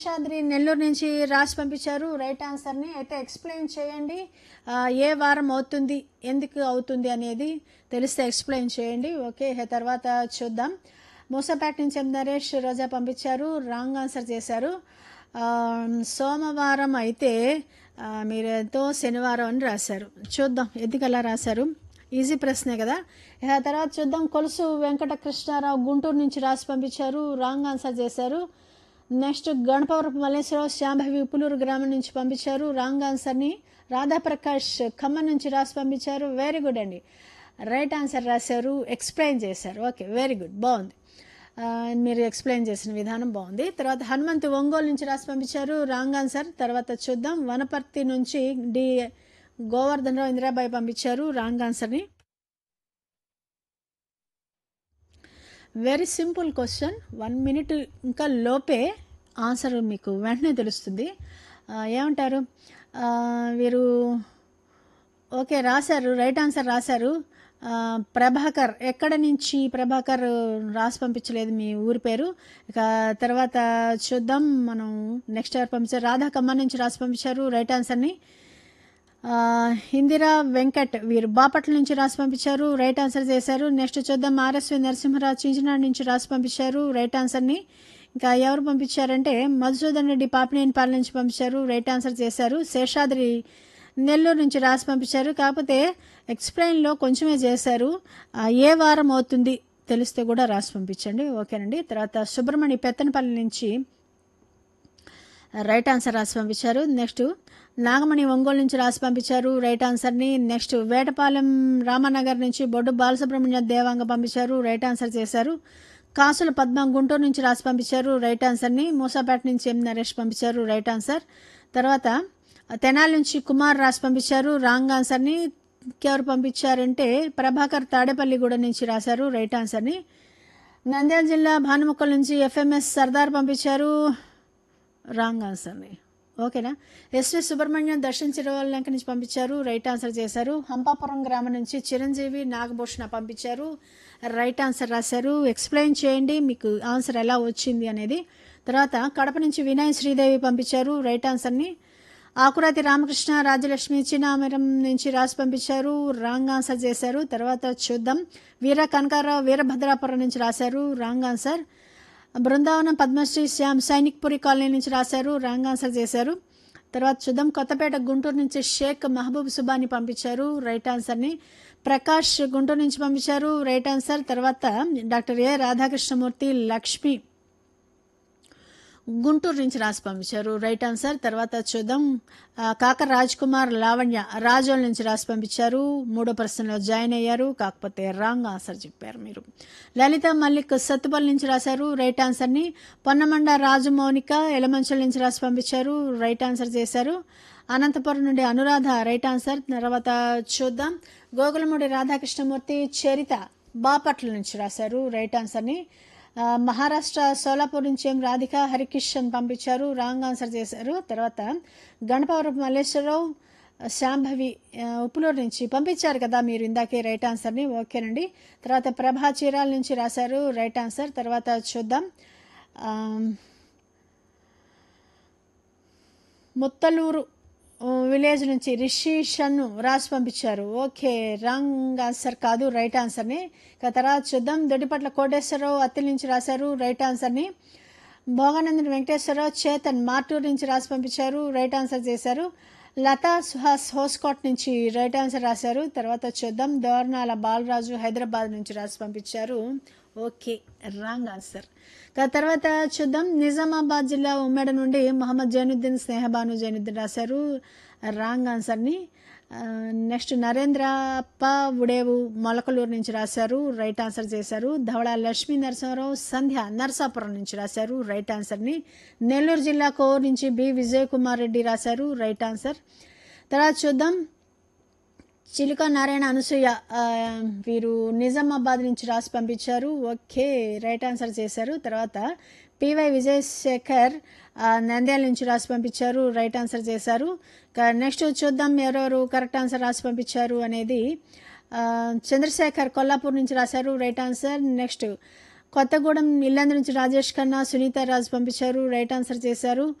శేషాద్రి నెల్లూరు నుంచి రాసి పంపించారు రైట్ ఆన్సర్ని అయితే ఎక్స్ప్లెయిన్ చేయండి ఆ, ఏ వారం అవుతుంది ఎందుకు అవుతుంది అనేది తెలిస్తే ఎక్స్ప్లెయిన్ చేయండి ఓకే ఇక తర్వాత చూద్దాం మూసపేట నుంచి ఎం నరేష్ రోజా పంపించారు రాంగ్ ఆన్సర్ చేశారు ఆ, సోమవారం అయితే ఆ, మీరేదో శనివారం అని రాశారు చూద్దాం ఎందుకు అలా రాశారు ఈజీ ప్రశ్నే కదా ఇక తర్వాత చూద్దాం కొలుసు వెంకట కృష్ణారావు గుంటూరు నుంచి రాసి పంపించారు రాంగ్ ఆన్సర్ చేశారు నెక్స్ట్ గణపవరపు మల్లేశ్వరరావు శ్యాంభవి ఉప్పులూరు గ్రామం నుంచి పంపించారు రాంగ్ ఆన్సర్ని రాధాప్రకాష్ ఖమ్మం నుంచి రాసి పంపించారు వెరీ గుడ్ అండి రైట్ ఆన్సర్ రాశారు ఎక్స్ప్లెయిన్ చేశారు ఓకే వెరీ గుడ్ బాగుంది ఆ, మీరు ఎక్స్ప్లెయిన్ చేసిన విధానం బాగుంది తర్వాత హనుమంతు ఒంగోలు నుంచి రాసి పంపించారు రాంగ్ ఆన్సర్ తర్వాత చూద్దాం వనపర్తి నుంచి డి గోవర్ధన్ రావు ఇందిరాబాయి పంపించారు రాంగ్ ఆన్సర్ని very simple question one minute ఇంకా లోపే ఆన్సర్ మీకు వెంటనే తెలుస్తుంది ఆ, ఏమంటారు ఆ, వీరు ఓకే రాశారు రైట్ ఆన్సర్ రాశారు ఆ, ప్రభాకర్ ఎక్కడ నుంచి ప్రభాకర్ రాసి పంపించలేదు మీ ఊరి పేరు ఇక తర్వాత చూద్దాం మనం నెక్స్ట్ ఎవరు పంపించారు రాధా ఖమ్మం నుంచి రాసి పంపించారు రైట్ ఆన్సర్ని ఆ, ఇందిరా వెంకట్ వీరు బాపట్ల నుంచి రాసి పంపించారు రైట్ ఆన్సర్ చేశారు నెక్స్ట్ చూద్దాం ఆర్ఎస్వి నరసింహరావు చించినాడు నుంచి రాసి పంపించారు రైట్ ఆన్సర్ని ఇంకా ఎవరు పంపించారంటే మధుసూదన్ రెడ్డి పాపినేనిపాలెం నుంచి పంపించారు రైట్ ఆన్సర్ చేశారు శేషాద్రి నెల్లూరు నుంచి రాసి పంపించారు కాకపోతే ఎక్స్ప్లెయిన్లో కొంచెమే చేశారు ఆ, ఏ వారం అవుతుంది తెలిస్తే కూడా రాసి పంపించండి ఓకేనండి తర్వాత సుబ్రహ్మణ్య పెత్తనపల్లి నుంచి రైట్ ఆన్సర్ రాసి పంపించారు నెక్స్ట్ నాగమణి ఒంగోలు నుంచి రాసి పంపించారు రైట్ ఆన్సర్ని నెక్స్ట్ వేటపాలెం రామనగర్ నుంచి బొడ్డు బాలసుబ్రహ్మణ్య దేవాంగ పంపించారు రైట్ ఆన్సర్ చేశారు కాసుల పద్మ గుంటూరు నుంచి రాసి పంపించారు రైట్ ఆన్సర్ని మూసాపేట నుంచి ఎం నరేష్ పంపించారు రైట్ ఆన్సర్ తర్వాత తెనాలి నుంచి కుమార్ రాసి పంపించారు రాంగ్ ఆన్సర్ని ఇంకెవరు పంపించారంటే ప్రభాకర్ తాడేపల్లిగూడ నుంచి రాశారు రైట్ ఆన్సర్ని నంద్యాల జిల్లా భానుముక్కల నుంచి ఎఫ్ఎంఎస్ సర్దార్ పంపించారు రాంగ్ ఆన్సర్ని ఓకేనా ఎస్వి సుబ్రహ్మణ్యం దర్శన్ చిరవల్లంక నుంచి పంపించారు రైట్ ఆన్సర్ చేశారు హంపాపురం గ్రామం నుంచి చిరంజీవి నాగభూషణ పంపించారు రైట్ ఆన్సర్ రాశారు ఎక్స్ప్లెయిన్ చేయండి మీకు ఆన్సర్ ఎలా వచ్చింది అనేది తర్వాత కడప నుంచి వినయ్ శ్రీదేవి పంపించారు రైట్ ఆన్సర్ని ఆకురాతి రామకృష్ణ రాజలక్ష్మి చిన్నామరం నుంచి రాసి పంపించారు రాంగ్ ఆన్సర్ చేశారు తర్వాత చూద్దాం వీర కనకారావు వీరభద్రాపురం నుంచి రాశారు wrong answer Brindavanam Padmashri Shyam Sainikpuri colony నుంచి రాశారు రాంగ్ ఆన్సర్ చేశారు తర్వాత చూద్దాం కొత్తపేట గుంటూరు నుంచి షేక్ మహబూబ్ సుబాని పంపించారు రైట్ ఆన్సర్ని ప్రకాష్ గుంటూరు నుంచి పంపించారు రైట్ ఆన్సర్ తర్వాత డాక్టర్ ఏ రాధాకృష్ణమూర్తి లక్ష్మి గుంటూరు నుంచి రాసి పంపించారు రైట్ ఆన్సర్ తర్వాత చూద్దాం ఆ, కాకర రాజ్ కుమార్ లావణ్య రాజోల్ నుంచి రాసి పంపించారు మూడో ప్రశ్నలో జాయిన్ అయ్యారు కాకపోతే రాంగ్ ఆన్సర్ చెప్పారు మీరు లలిత మల్లిక్ సత్తుపల్లి నుంచి రాశారు రైట్ ఆన్సర్ని పొన్నమండ రాజు మౌనిక ఎలమంచల నుంచి రాసి పంపించారు రైట్ ఆన్సర్ చేశారు అనంతపురం నుండి అనురాధ రైట్ ఆన్సర్ తర్వాత చూద్దాం గోగులమూడి రాధాకృష్ణమూర్తి చరిత బాపట్ల నుంచి రాశారు రైట్ ఆన్సర్ని ఆ, మహారాష్ట్ర సోలాపూర్ నుంచి ఏం రాధిక హరికిషన్ పంపించారు రాంగ్ ఆన్సర్ చేశారు తర్వాత గణపవరపు మల్లేశ్వరరావు శాంభవి ఆ, ఉప్పులూరు నుంచి పంపించారు కదా మీరు ఇందాకే రైట్ ఆన్సర్ని ఓకేనండి తర్వాత ప్రభా చీరాల నుంచి రాశారు రైట్ ఆన్సర్ తర్వాత చూద్దాం ఆ, ముత్తలూరు ఆ, విలేజ్ నుంచి రిషి షన్ను రాసి పంపించారు ఓకే రాంగ్ ఆన్సర్ కాదు రైట్ ఆన్సర్ని ఇక తర్వాత చూద్దాం దొడ్డిపట్ల కోటేశ్వరరావు అత్తిలి నుంచి రాశారు రైట్ ఆన్సర్ని భోగానందన్ వెంకటేశ్వరరావు చేతన్ మార్టూర్ నుంచి రాసి పంపించారు రైట్ ఆన్సర్ చేశారు లతా సుహాస్ హోస్కోట్ నుంచి రైట్ ఆన్సర్ రాశారు తర్వాత చూద్దాం దోర్నాల బాలరాజు హైదరాబాద్ నుంచి రాసి పంపించారు ఓకే రాంగ్ ఆన్సర్ ఇక తర్వాత చూద్దాం నిజామాబాద్ జిల్లా ఉమ్మేడ నుండి మొహమ్మద్ జైనుద్దీన్ స్నేహబాను జైనుద్దీన్ రాశారు రాంగ్ ఆన్సర్ని ఆ, నెక్స్ట్ నరేంద్రప్ప ఉడేవు మొలకలూరు నుంచి రాశారు రైట్ ఆన్సర్ చేశారు ధవళ లక్ష్మీ నరసింహారావు సంధ్య నరసాపురం నుంచి రాశారు రైట్ ఆన్సర్ని నెల్లూరు జిల్లా కోర్ నుంచి బి విజయ్ కుమార్ రెడ్డి రాశారు రైట్ ఆన్సర్ తర్వాత చూద్దాం చిలుక నారాయణ అనసూయ ఆ, వీరు నిజామాబాద్ నుంచి రాసి పంపించారు ఓకే రైట్ ఆన్సర్ చేశారు తర్వాత పివై విజయశేఖర్ ఆ, నంద్యాల నుంచి రాసి పంపించారు రైట్ ఆన్సర్ చేశారు ఇక నెక్స్ట్ చూద్దాం ఎవరెవరు కరెక్ట్ ఆన్సర్ రాసి పంపించారు అనేది ఆ, చంద్రశేఖర్ కొల్లాపూర్ నుంచి రాశారు right answer next Kothagudem Yellandu నుంచి రాజేష్ ఖన్నా సునీత రాజు పంపించారు రైట్ ఆన్సర్ చేశారు